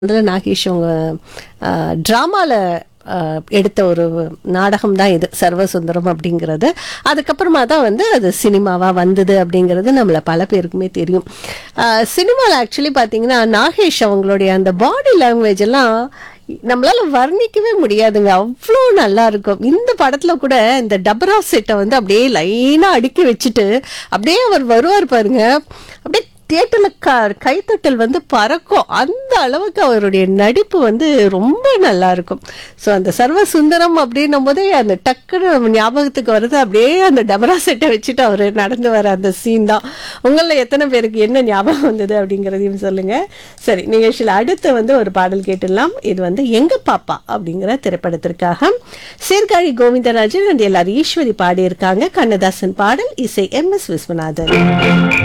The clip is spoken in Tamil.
முதல்ல நாகேஷ் அவங்க ட்ராமாவில் எடுத்த ஒரு நாடகம் தான் இது சர்வசுந்தரம் அப்படிங்கிறது அதுக்கப்புறமா தான் வந்து அது சினிமாவாக வந்தது அப்படிங்கிறது நம்மளை பல பேருக்குமே தெரியும் சினிமாவில் ஆக்சுவலி பார்த்தீங்கன்னா நாகேஷ் அவங்களுடைய அந்த பாடி லாங்குவேஜ் எல்லாம் நம்மளால வர்ணிக்கவே முடியாதுங்க அவ்வளோ நல்லா இருக்கும் இந்த படத்துல கூட இந்த டபரா செட்டை வந்து அப்படியே லைனா அடுக்கி வச்சுட்டு அப்படியே அவர் வருவார் பாருங்க அப்படியே தியேட்டர்ல க கைத்தட்டல் வந்து பறக்கும் அந்த அளவுக்கு அவருடைய நடிப்பு வந்து ரொம்ப நல்லா இருக்கும் ஸோ அந்த சர்வ சுந்தரம் அப்படின்னும் போதே அந்த டக்குன்னு ஞாபகத்துக்கு வருது அப்படியே அந்த டபரா செட்டை வச்சுட்டு அவர் நடந்து வர அந்த சீன் தான் உங்களில் எத்தனை பேருக்கு என்ன ஞாபகம் வந்தது அப்படிங்கிறதையும் சொல்லுங்க சரி நிகழ்ச்சியில் அடுத்து வந்து ஒரு பாடல் கேட்டுடலாம் இது வந்து எங்க பாப்பா அப்படிங்கிற திரைப்படத்திற்காக சீர்காழி கோவிந்தராஜன் அண்ட் எல்லாரும் ஈஸ்வரி பாடியிருக்காங்க கண்ணதாசன் பாடல் இசை எம் எஸ் விஸ்வநாதன்